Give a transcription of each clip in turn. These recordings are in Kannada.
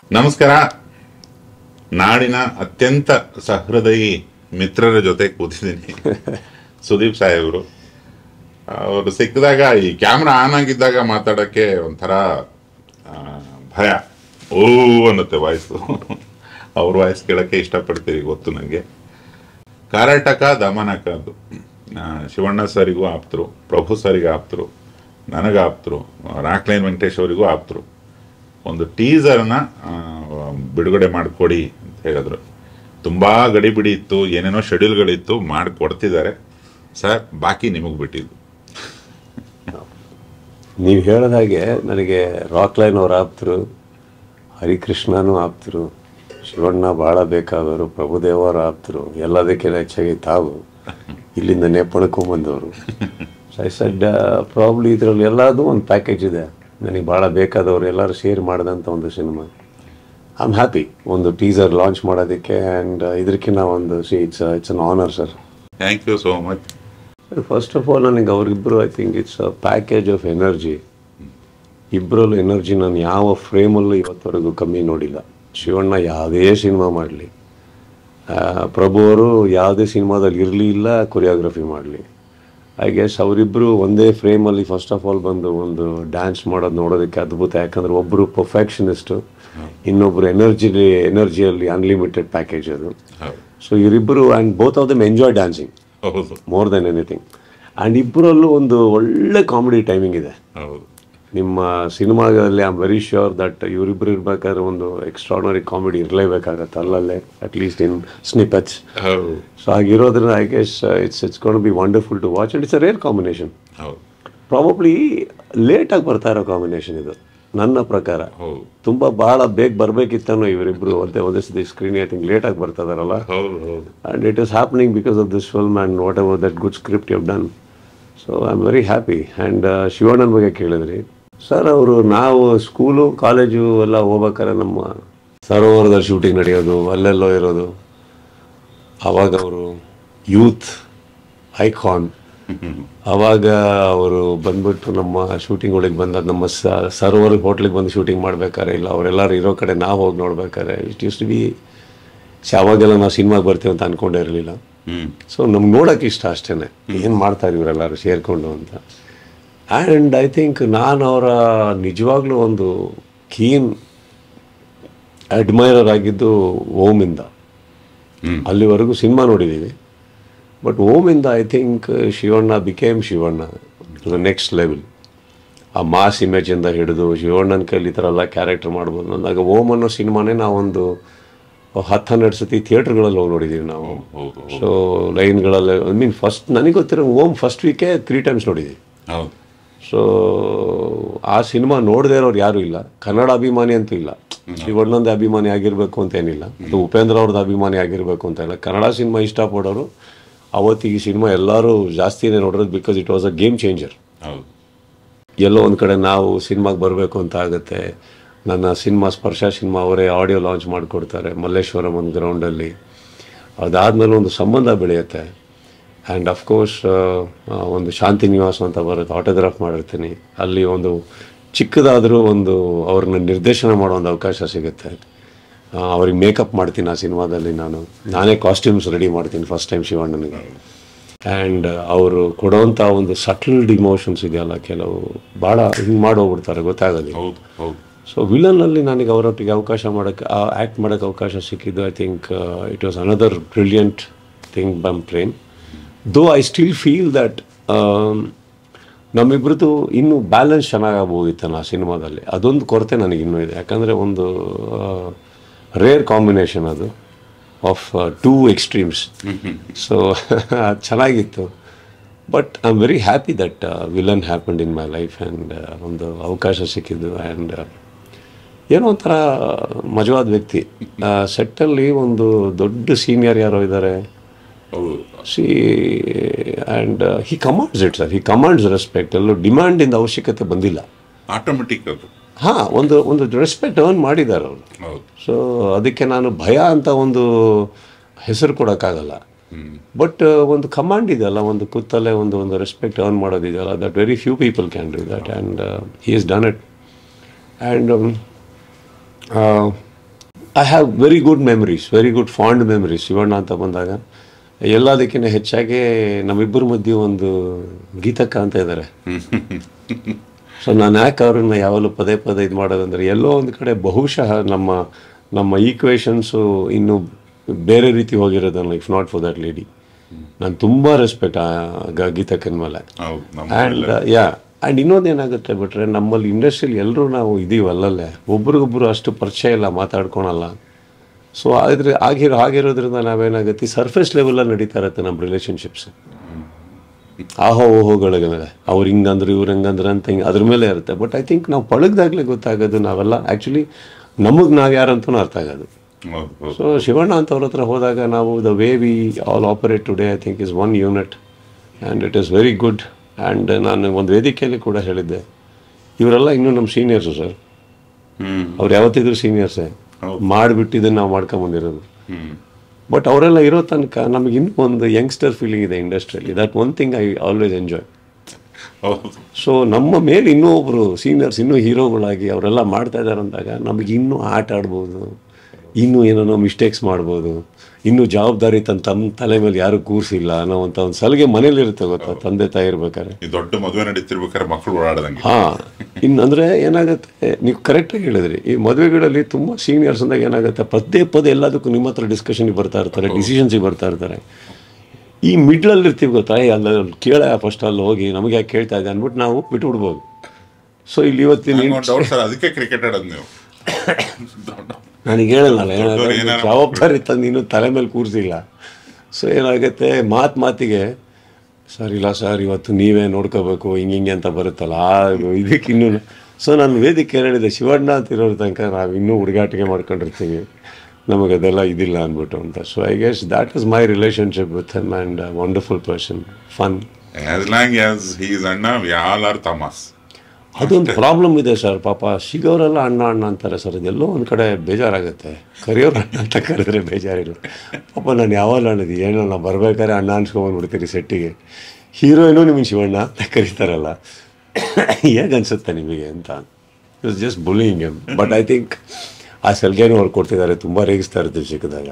ನಮಸ್ಕಾರ ನಾಡಿನ ಅತ್ಯಂತ ಸಹೃದಯಿ ಮಿತ್ರರ ಜೊತೆ ಕೂತಿದ್ದೀನಿ ಸುದೀಪ್ ಸಾಹೇಬರು ಅವರು ಸಿಕ್ಕಿದಾಗ ಈ ಕ್ಯಾಮ್ರಾ ಆನ್ ಆಗಿದ್ದಾಗ ಮಾತಾಡೋಕ್ಕೆ ಒಂಥರ ಆ, ಭಯ ಓ ಅನ್ನತ್ತೆ ವಾಯ್ಸು ಅವ್ರ ವಾಯ್ಸ್ ಕೇಳೋಕ್ಕೆ ಇಷ್ಟಪಡ್ತೀವಿ ಗೊತ್ತು ನನಗೆ ಕಾರಾಟಕ ದಮನಕ ಅದು ಆ, ಶಿವಣ್ಣ ಸರಿಗೂ ಆಪ್ತರು ಪ್ರಭು ಸರಿಗೆ ಆಪ್ತರು ನನಗೆ ಆಪ್ತರು ರಾಕ್ಲೈನ್ ವೆಂಕಟೇಶ್ ಅವರಿಗೂ ಆಪ್ತರು ಒಂದು ಟೀಸರ್ನ ಬಿಡುಗಡೆ ಮಾಡಿಕೊಡಿ ಅಂತ ಹೇಳಿದ್ರು ತುಂಬ ಗಡಿಬಿಡಿ ಇತ್ತು ಏನೇನೋ ಶೆಡ್ಯೂಲ್ಗಳಿತ್ತು ಮಾಡಿ ಕೊಡ್ತಿದ್ದಾರೆ ಸರ್ ಬಾಕಿ ನಿಮಗೆ ಬಿಟ್ಟಿದ್ದು ನೀವು ಹೇಳಿದ ಹಾಗೆ ನನಗೆ ರಾಕ್ ಲೈನ್ ಅವ್ರ ಆಪ್ತರು ಹರಿಕೃಷ್ಣನೂ ಆಪ್ತರು ಶಿವಣ್ಣ ಭಾಳ ಬೇಕಾದವರು ಪ್ರಭುದೇವರ ಆಪ್ತರು ಎಲ್ಲದಕ್ಕಿಂತ ಹೆಚ್ಚಾಗಿ ತಾವು ಇಲ್ಲಿಂದ ನೇಪಣಕೊಂಬಂದವರು ಐ ಸೆಡ್ ಪ್ರಾಬ್ಲಿ ಇದರಲ್ಲಿ ಎಲ್ಲದೂ ಒಂದು ಪ್ಯಾಕೇಜ್ ಇದೆ ನನಗೆ ಭಾಳ ಬೇಕಾದವರು ಎಲ್ಲರೂ ಶೇರ್ ಮಾಡಿದಂಥ ಒಂದು ಸಿನಿಮಾ ಐ ಆಮ್ ಹ್ಯಾಪಿ ಒಂದು ಟೀಸರ್ ಲಾಂಚ್ ಮಾಡೋದಕ್ಕೆ ಆ್ಯಂಡ್ ಇದಕ್ಕಿಂತ ಒಂದು ಸಿ it's it's an honour sir thank you so much first of all ನನಗೆ ಅವರಿಬ್ಬರು I think it's a package of energy ಇಬ್ಬರಲ್ಲೂ ಎನರ್ಜಿ ನಾನು ಯಾವ ಫ್ರೇಮಲ್ಲೂ ಇವತ್ತವರೆಗೂ ಕಮ್ಮಿ ನೋಡಿಲ್ಲ ಶಿವಣ್ಣ ಯಾವುದೇ ಸಿನಿಮಾ ಮಾಡಲಿ ಪ್ರಭು ಅವರು ಯಾವುದೇ ಸಿನಿಮಾದಲ್ಲಿ ಇರಲಿ ಇಲ್ಲ ಕೊರಿಯೋಗ್ರಫಿ ಮಾಡಲಿ ಐ ಗೆಸ್ ಅವರಿಬ್ಬರು ಒಂದೇ ಫ್ರೇಮಲ್ಲಿ ಫಸ್ಟ್ ಆಫ್ ಆಲ್ ಬಂದು ಒಂದು ಡ್ಯಾನ್ಸ್ ಮಾಡೋದು ನೋಡೋದಕ್ಕೆ ಅದ್ಭುತ ಯಾಕಂದರೆ ಒಬ್ಬರು ಪರ್ಫೆಕ್ಷನಿಸ್ಟು ಇನ್ನೊಬ್ಬರು ಎನರ್ಜಿಲಿ ಎನರ್ಜಿಯಲ್ಲಿ ಅನ್ಲಿಮಿಟೆಡ್ ಪ್ಯಾಕೇಜ್ ಅದು ಹೌದು ಸೊ ಇವರಿಬ್ಬರು and both of them enjoy dancing ಹೌದು ಮೋರ್ ದೆನ್ ಎನಿಥಿಂಗ್ ಆ್ಯಂಡ್ ಇಬ್ಬರಲ್ಲೂ ಒಂದು ಒಳ್ಳೆ ಕಾಮಿಡಿ ಟೈಮಿಂಗ್ ಇದೆ ಹೌದು ನಿಮ್ಮ ಸಿನಿಮಾದಲ್ಲಿ I am very sure that ಇವರಿಬ್ಬರು ಇರ್ಬೇಕಾದ್ರೆ ಒಂದು ಎಕ್ಸ್ಟ್ರಾರ್ನರಿ ಕಾಮಿಡಿ ಇರಲೇಬೇಕಾಗತ್ತೆ ಅಲ್ಲಲ್ಲೇ ಅಟ್ಲೀಸ್ಟ್ ಇನ್ ಸ್ನಿಪೆಟ್ಸ್ ಹೌದು ಸೊ ಹಾಗಿರೋದ್ರಿಂದ ಐ ಗೆಸ್ ಇಟ್ಸ್ ಇಟ್ಸ್ ಕೊಂಡು be wonderful to watch and it's a rare combination ಹೌದು ಪ್ರಾಬಬ್ಲಿ ಲೇಟಾಗಿ ಬರ್ತಾ ಇರೋ ಕಾಂಬಿನೇಷನ್ ಇದು ನನ್ನ ಪ್ರಕಾರ ಹೌದು ತುಂಬ ಭಾಳ ಬೇಗ ಬರಬೇಕಿತ್ತನೋ ಇವರಿಬ್ಬರು ಒಂದೇ ಒಂದೇ ಸತಿ ಸ್ಕ್ರೀನ್ ಐ ಥಿಂಕ್ ಲೇಟಾಗಿ ಬರ್ತಾ ಇದಾರಲ್ಲ ಹೌದು ಹೌದು and it is happening because of this film and whatever that good script you have done. So I am very happy and ಶಿವಣ್ಣನ ಬಗ್ಗೆ ಕೇಳಿದ್ರಿ ಸರ್ ಅವರು ನಾವು ಸ್ಕೂಲು ಕಾಲೇಜು ಎಲ್ಲ ಹೋಗ್ಬೇಕಾದ್ರೆ ನಮ್ಮ ಸರೋವರದ ಶೂಟಿಂಗ್ ನಡೆಯೋದು ಅಲ್ಲೆಲ್ಲೋ ಇರೋದು ಆವಾಗ ಅವರು ಯೂತ್ ಐಕಾನ್ ಆವಾಗ ಅವರು ಬಂದ್ಬಿಟ್ಟು ನಮ್ಮ ಶೂಟಿಂಗ್ಗಳಿಗೆ ಬಂದ ನಮ್ಮ ಸ ಸರೋವರ ಹೋಟ್ಲಿಗೆ ಬಂದು ಶೂಟಿಂಗ್ ಮಾಡ್ಬೇಕಾರೆ ಇಲ್ಲ ಅವರೆಲ್ಲರೂ ಇರೋ ಕಡೆ ನಾವು ಹೋಗಿ ನೋಡ್ಬೇಕಾರೆ ಇಟ್ ಯೂಸ್ ಟು ಬಿ ಅವಾಗೆಲ್ಲ ನಾವು ಸಿನಿಮಾಗೆ ಬರ್ತೀವಿ ಅಂತ ಅನ್ಕೊಂಡೇ ಇರಲಿಲ್ಲ ಹ್ಮ್ ಸೊ ನಮ್ಗೆ ನೋಡೋಕೆ ಇಷ್ಟ ಅಷ್ಟೇ ಏನು ಮಾಡ್ತಾರೆ ಇವರೆಲ್ಲರೂ ಸೇರಿಕೊಂಡು ಅಂತ ಆ್ಯಂಡ್ ಐ ಥಿಂಕ್ ನಾನು ಅವರ ನಿಜವಾಗ್ಲೂ ಒಂದು ಕೀನ್ ಅಡ್ಮೈರರ್ ಆಗಿದ್ದು ಓಮಿಂದ ಹ್ಮ್. ಅಲ್ಲಿವರೆಗೂ ಸಿನಿಮಾ ನೋಡಿದ್ದೀವಿ ಬಟ್ ಓಮಿಂದ I think Shivanna became Shivanna to the next level ಆ ಮಾಸ್ ಇಮೇಜಿಂದ ಹಿಡಿದು ಶಿವಣ್ಣನ ಕೈಲಿ ಈ ಥರ ಎಲ್ಲ ಕ್ಯಾರೆಕ್ಟರ್ ಮಾಡ್ಬೋದು ಅಂದಾಗ ಓಮ್ ಅನ್ನೋ ಸಿನಿಮಾನೇ ನಾವೊಂದು ಹತ್ತು ಹನ್ನೆರಡು ಸತಿ ಥಿಯೇಟ್ರ್ಗಳಲ್ಲಿ ಹೋಗಿ ನೋಡಿದ್ದೀವಿ ನಾವು ಹೌದು ಸೊ ಲೈನ್ಗಳಲ್ಲಿ ಐ ಮೀನ್ ಫಸ್ಟ್ ನನಗೆ ಗೊತ್ತಿರೋ ಓಮ್ ಫಸ್ಟ್ ವೀಕೇ ತ್ರೀ ಟೈಮ್ಸ್ ನೋಡಿದ್ದೀವಿ ಹೌದು ಸೊ ಆ ಸಿನಿಮಾ ನೋಡದೇ ಇರೋರು ಯಾರೂ ಇಲ್ಲ ಕನ್ನಡ ಅಭಿಮಾನಿ ಅಂತೂ ಇಲ್ಲ ಶಿವಣ್ಣಂದ ಅಭಿಮಾನಿ ಆಗಿರಬೇಕು ಅಂತ ಏನಿಲ್ಲ ಅದು ಉಪೇಂದ್ರ ಅವ್ರದ್ದು ಅಭಿಮಾನಿ ಆಗಿರಬೇಕು ಅಂತ ಇಲ್ಲ ಕನ್ನಡ ಸಿನಿಮಾ ಇಷ್ಟಪಡೋರು ಅವತ್ತಿಗೆ ಈ ಸಿನಿಮಾ ಎಲ್ಲರೂ ಜಾಸ್ತಿನೇ ನೋಡಿರೋದು because it was a game changer ಹೌದು ಎಲ್ಲೋ ಒಂದು ಕಡೆ ನಾವು ಸಿನಿಮಾಗೆ ಬರಬೇಕು ಅಂತ ಆಗುತ್ತೆ ನನ್ನ ಸಿನಿಮಾ ಸ್ಪರ್ಶ ಸಿನಿಮಾ ಅವರೇ ಆಡಿಯೋ ಲಾಂಚ್ ಮಾಡಿಕೊಡ್ತಾರೆ ಮಲ್ಲೇಶ್ವರಂ ಒಂದು ಗ್ರೌಂಡಲ್ಲಿ ಅದಾದಮೇಲೆ ಒಂದು ಸಂಬಂಧ ಬೆಳೆಯುತ್ತೆ ಆ್ಯಂಡ್ ಅಫ್ಕೋರ್ಸ್ ಒಂದು ಶಾಂತಿ ನಿವಾಸ ಅಂತ ಬರುತ್ತೆ ಆಟೋಗ್ರಾಫ್ ಮಾಡಿರ್ತೀನಿ ಅಲ್ಲಿ ಒಂದು ಚಿಕ್ಕದಾದರೂ ಒಂದು ಅವ್ರನ್ನ ನಿರ್ದೇಶನ ಮಾಡೋ ಒಂದು ಅವಕಾಶ ಸಿಗುತ್ತೆ ಆ, ಅವ್ರಿಗೆ ಮೇಕಪ್ ಮಾಡ್ತೀನಿ ಆ ಸಿನಿಮಾದಲ್ಲಿ ನಾನು ನಾನೇ ಕಾಸ್ಟ್ಯೂಮ್ಸ್ ರೆಡಿ ಮಾಡ್ತೀನಿ ಫಸ್ಟ್ ಟೈಮ್ ಶಿವಣ್ಣನಿಗೆ ಆ್ಯಂಡ್ ಅವರು ಕೊಡೋವಂಥ ಒಂದು ಸಟಲ್ಡ್ ಇಮೋಷನ್ಸ್ ಇದೆಯಲ್ಲ ಕೆಲವು ಭಾಳ ಹಿಂಗೆ ಮಾಡೋಗ್ಬಿಡ್ತಾರೆ ಗೊತ್ತಾಗೋದಿಲ್ಲ ಹೌದು ಹೌದು ಸೊ ವಿಲನಲ್ಲಿ ನನಗೆ ಅವರೊಟ್ಟಿಗೆ ಅವಕಾಶ ಮಾಡೋಕ್ಕೆ ಆ್ಯಕ್ಟ್ ಮಾಡೋಕ್ಕೆ ಅವಕಾಶ ಸಿಕ್ಕಿದ್ದು I think it was another brilliant thing ಬಮ್ Prem though I still feel that ನಮ್ಮಿಬ್ರದ್ದು ಇನ್ನೂ ಬ್ಯಾಲೆನ್ಸ್ ಚೆನ್ನಾಗಾಗ್ಬೋದಿತ್ತು ಆ ಸಿನಿಮಾದಲ್ಲಿ ಅದೊಂದು ಕೊರತೆ ನನಗೆ ಇನ್ನೂ ಇದೆ ಯಾಕಂದರೆ ಒಂದು ರೇರ್ ಕಾಂಬಿನೇಷನ್ ಅದು ಆಫ್ ಟೂ ಎಕ್ಸ್ಟ್ರೀಮ್ಸ್ ಸೊ ಅದು ಚೆನ್ನಾಗಿತ್ತು but I am very happy that villain happened in my life and ಒಂದು ಅವಕಾಶ ಸಿಕ್ಕಿದ್ದು ಆ್ಯಂಡ್ ಏನೋ ಒಂಥರ ಮಜವಾದ ವ್ಯಕ್ತಿ ಸೆಟ್ಟಲ್ಲಿ ಒಂದು ದೊಡ್ಡ ಸೀನಿಯರ್ ಯಾರೋ ಇದ್ದಾರೆ ಹೌದು ಸಿ and he commands it sir he commands respect ಎಲ್ಲೂ ಡಿಮ್ಯಾಂಡಿಂದ ಅವಶ್ಯಕತೆ ಬಂದಿಲ್ಲ ಆಟೋಮೆಟಿಕ್ ಅದು ಹಾಂ ಒಂದು ಒಂದು ರೆಸ್ಪೆಕ್ಟ್ ಅರ್ನ್ ಮಾಡಿದ್ದಾರೆ ಅವರು ಹೌದು ಸೊ ಅದಕ್ಕೆ ನಾನು ಭಯ ಅಂತ ಒಂದು ಹೆಸರು ಕೊಡೋಕ್ಕಾಗಲ್ಲ ಬಟ್ ಒಂದು ಕಮಾಂಡ್ ಇದೆಯಲ್ಲ ಒಂದು ಕೂತಲ್ಲೇ ಒಂದು ಒಂದು ರೆಸ್ಪೆಕ್ಟ್ ಅರ್ನ್ ಮಾಡೋದಿದೆಯಲ್ಲ that very few people can do that and he is done it and I have very good memories very good fond memories Shivanna ಅಂತ ಬಂದಾಗ ಎಲ್ಲದಕ್ಕಿಂತ ಹೆಚ್ಚಾಗಿ ನಮ್ಮಿಬ್ಬರ ಮಧ್ಯೆ ಒಂದು ಗೀತಕ್ಕ ಅಂತ ಇದ್ದಾರೆ ಸೊ ನಾನು ಯಾಕೆ ಅವ್ರನ್ನ ಯಾವಾಗಲೂ ಪದೇ ಪದೇ ಇದು ಮಾಡೋದಂದ್ರೆ ಎಲ್ಲೋ ಒಂದು ಕಡೆ ಬಹುಶಃ ನಮ್ಮ ನಮ್ಮ ಈಕ್ವೇಷನ್ಸು ಇನ್ನು ಬೇರೆ ರೀತಿ ಹೋಗಿರೋದನ್ನ if not for that lady ನಾನು ತುಂಬ ರೆಸ್ಪೆಕ್ಟ್ ಆ ಗ- ಗೀತಕ್ಕನ ಮೇಲೆ ಹೌದು ನಮ್ಮ ಆ್ಯಂಡ್ ಯಾ ಆ್ಯಂಡ್ ಇನ್ನೊಂದು ಏನಾಗುತ್ತೆ ಬಿಟ್ರೆ ನಮ್ಮಲ್ಲಿ ಇಂಡಸ್ಟ್ರಿಯಲ್ಲಿ ಎಲ್ಲರೂ ನಾವು ಇದೀವಿ ಅಲ್ಲಲ್ಲೇ ಒಬ್ರಿಗೊಬ್ರು ಅಷ್ಟು ಪರಿಚಯ ಇಲ್ಲ ಮಾತಾಡ್ಕೊಳಲ್ಲ ಸೊ ಆದರೆ ಆಗಿರೋ ಆಗಿರೋದ್ರಿಂದ ನಾವೇನಾಗುತ್ತೆ ಸರ್ಫೇಸ್ ಲೆವೆಲಲ್ಲಿ ನಡೀತಾ ಇರುತ್ತೆ ನಮ್ಮ ರಿಲೇಷನ್ಶಿಪ್ಸ್ ಆಹೋ ಓಹೋಗಳ ಮೇಲೆ ಅವ್ರು ಹಿಂಗಂದ್ರು ಇವ್ರು ಹಂಗಂದ್ರೆ ಅಂತ ಹಿಂಗೆ ಅದ್ರ ಮೇಲೆ ಇರುತ್ತೆ ಬಟ್ ಐ ಥಿಂಕ್ ನಾವು ಪಳಗ್ದಾಗಲೇ ಗೊತ್ತಾಗೋದು ನಾವೆಲ್ಲ ಆ್ಯಕ್ಚುಲಿ ನಮಗೆ ನಾವು ಯಾರಂತೂ ಅರ್ಥ ಆಗೋದು ಹೌದು ಹೌದು ಸೊ ಶಿವಣ್ಣ ಅಂತ ಅವ್ರ ಹತ್ರ ಹೋದಾಗ ನಾವು the way we all operate today I think is one unit and it is very good and ನಾನು ಒಂದು ವೇದಿಕೆಯಲ್ಲಿ ಕೂಡ ಹೇಳಿದ್ದೆ ಇವರೆಲ್ಲ ಇನ್ನೂ ನಮ್ಮ ಸೀನಿಯರ್ಸು ಸರ್ ಹ್ಮ್ ಅವ್ರು ಯಾವತ್ತಿದ್ರು ಸೀನಿಯರ್ಸೇ ಹೌದು. ಮಾಡಿಬಿಟ್ಟಿದ್ದನ್ನು ನಾವು ಮಾಡ್ಕೊಂಬಂದಿರೋದು ಹ್ಮ್ ಬಟ್ ಅವರೆಲ್ಲ ಇರೋ ತನಕ ನಮಗೆ ಇನ್ನೂ ಒಂದು ಯಂಗ್ಸ್ಟರ್ ಫೀಲಿಂಗ್ ಇದೆ ಇಂಡಸ್ಟ್ರಿಯಲ್ಲಿ that one thing I always enjoy ಹೌದು ಸೊ ನಮ್ಮ ಮೇಲೆ ಇನ್ನೂ ಒಬ್ಬರು ಸೀನಿಯರ್ಸ್ ಇನ್ನೂ ಹೀರೋಗಳಾಗಿ ಅವರೆಲ್ಲ ಮಾಡ್ತಾ ಇದ್ದಾರೆ ಅಂದಾಗ ನಮಗೆ ಇನ್ನೂ ಆಟ ಆಡ್ಬೋದು ಇನ್ನೂ ಏನೇನೋ ಮಿಸ್ಟೇಕ್ಸ್ ಮಾಡ್ಬೋದು ಇನ್ನೂ ಜವಾಬ್ದಾರಿ ತನ್ನ ತಮ್ಮ ತಲೆ ಮೇಲೆ ಯಾರು ಕೂರಿಸಿಲ್ಲ ಅನ್ನೋ ಅಂತ ಒಂದು ಸಲಿಗೆ ಮನೇಲಿ ಇರುತ್ತೆ ಗೊತ್ತಾ ತಂದೆ ತಾಯಿ ಇರ್ಬೇಕಾದ್ರೆ ಈ ದೊಡ್ಡ ಮದುವೆ ನಡೀತಿರ್ಬೇಕಾದ್ರೆ ಮಕ್ಕಳು ಓಡಾಡದಂಗೆ ಹಾ ಇನ್ನು ಅಂದರೆ ಏನಾಗುತ್ತೆ ನೀವು ಕರೆಕ್ಟಾಗಿ ಹೇಳಿದ್ರಿ ಈ ಮದುವೆಗಳಲ್ಲಿ ತುಂಬ ಸೀನಿಯರ್ಸ್ ಅಂದಾಗ ಏನಾಗುತ್ತೆ ಪದೇ ಪದೇ ಎಲ್ಲದಕ್ಕೂ ನಿಮ್ಮ ಹತ್ರ ಡಿಸ್ಕಷನ್ಗೆ ಬರ್ತಾ ಇರ್ತಾರೆ ಡಿಸಿಷನ್ಸಿಗೆ ಬರ್ತಾ ಇರ್ತಾರೆ ಈ ಮಿಡ್ಲಲ್ಲಿ ಇರ್ತೀವಿ ಗೊತ್ತಾ ಏ ಅಲ್ಲಿ ಕೇಳ ಫಸ್ಟ್ ಅಲ್ಲಿ ಹೋಗಿ ನಮಗೆ ಯಾಕೆ ಕೇಳ್ತಾ ಇದೆ ಅಂದ್ಬಿಟ್ಟು ನಾವು ಬಿಟ್ಬಿಡ್ಬೋದು ಸೊ ಇಲ್ಲಿ ಇವತ್ತಿನ ಡೌಟ್ ಸರ್ ಅದಕ್ಕೆ ಕ್ರಿಕೆಟ್ ಆಡೋದು ನೀವು ನನಗೆ ಹೇಳಲ್ಲ ದೊಡ್ಡವ್ರು ಏನಾರ ಜವಾಬ್ದಾರಿ ತಂದು ಇನ್ನೂ ತಲೆ ಮೇಲೆ ಕೂರಿಸಿಲ್ಲ ಸೊ ಏನಾಗುತ್ತೆ ಮಾತು ಮಾತಿಗೆ ಸರ್ ಇಲ್ಲ ಸರ್ ಇವತ್ತು ನೀವೇ ನೋಡ್ಕೋಬೇಕು ಹಿಂಗೆ ಹಿಂಗೆ ಅಂತ ಬರುತ್ತಲ್ಲ ಆ ಇದಕ್ಕೆ ಇನ್ನೂ ಸೊ ನಾನು ವೇದಿಕೆ ಹೇಳಿದೆ ಶಿವಣ್ಣ ಅಂತ ಇರೋ ತನಕ ನಾವು ಇನ್ನೂ ಹುಡುಗಾಟಿಗೆ ಮಾಡ್ಕೊಂಡಿರ್ತೀವಿ ನಮಗೆ ಅದೆಲ್ಲ ಇದಿಲ್ಲ ಅಂದ್ಬಿಟ್ಟು ಅಂತ so I guess that is my relationship with him and wonderful person fun as long as he's ಅಣ್ಣ ವಿ ಆಲ್ ಆರ್ ತಮಾಸ್ ಅದೊಂದು ಪ್ರಾಬ್ಲಮ್ ಇದೆ ಸರ್ ಪಾಪ ಸಿಗೋರೆಲ್ಲ ಅಣ್ಣ ಅಣ್ಣ ಅಂತಾರೆ ಸರ್ ಅದೆಲ್ಲೋ ಒಂದು ಕಡೆ ಬೇಜಾರಾಗುತ್ತೆ ಕರೆಯೋರು ಅಣ್ಣ ಅಂತ ಕರೆದ್ರೆ ಬೇಜಾರಿಲ್ಲ ಪಾಪ ನಾನು ಯಾವಾಗ ಅನ್ನೋದು ಏನೋ ನಾವು ಬರ್ಬೇಕಾದ್ರೆ ಅಣ್ಣ ಅನ್ಸ್ಕೊಂಬಂದ್ಬಿಡ್ತೀರಿ ಸೆಟ್ಟಿಗೆ ಹೀರೋಯಿನು ನಿಮಗೆ ಶಿವಣ್ಣ ಅಂತ ಕರೀತಾರಲ್ಲ ಹೇಗೆ ಅನ್ಸುತ್ತೆ ನಿಮಗೆ ಅಂತ it's just bullying um but I think ಆ ಸಲ್ಗೆನೂ ಅವ್ರು ಕೊಡ್ತಿದ್ದಾರೆ ತುಂಬ ರೇಗಿಸ್ತಾ ಇರ್ತೀವಿ ಸಿಕ್ಕಿದಾಗ